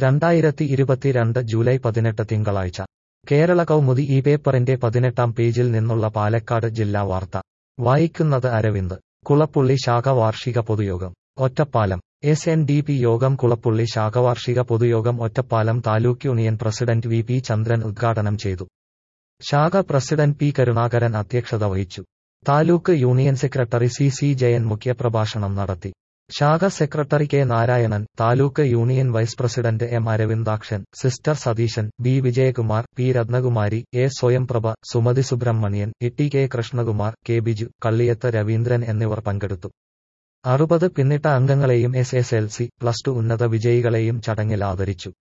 രണ്ടായിരത്തി ഇരുപത്തിരണ്ട് ജൂലൈ പതിനെട്ട് തിങ്കളാഴ്ച കേരള കൗമുദി ഈ പേപ്പറിന്റെ പതിനെട്ടാം പേജിൽ നിന്നുള്ള പാലക്കാട് ജില്ലാ വാർത്ത വായിക്കുന്നത് അരവിന്ദ് കുളപ്പുള്ളി ശാഖ വാർഷിക പൊതുയോഗം Ottapalam S N D P യോഗം കുളപ്പുള്ളി ശാഖ വാർഷിക പൊതുയോഗം Ottapalam taluk union president V P Chandran ഉദ്ഘാടനം ചെയ്തു ശാഖ പ്രസിഡന്റ് പി കരുണാകരൻ അധ്യക്ഷത വഹിച്ചു taluk union secretary C C Jayan മുഖ്യപ്രഭാഷണം നടത്തി ശാഖ secretary K Narayanan taluk union vice president M Aravindakshan sister Satheesan B Vijayakumar P Ratnakumari A Swayamprabha Sumathi Subramanian E K Krishnakumar K Biju Kalliyath Raveendran എന്നിവർ പങ്കെടുത്തു അറുപത് പിന്നിട്ട അംഗങ്ങളെയും S S L C plus two ഉന്നത വിജയികളെയും ചടങ്ങിൽ ആദരിച്ചു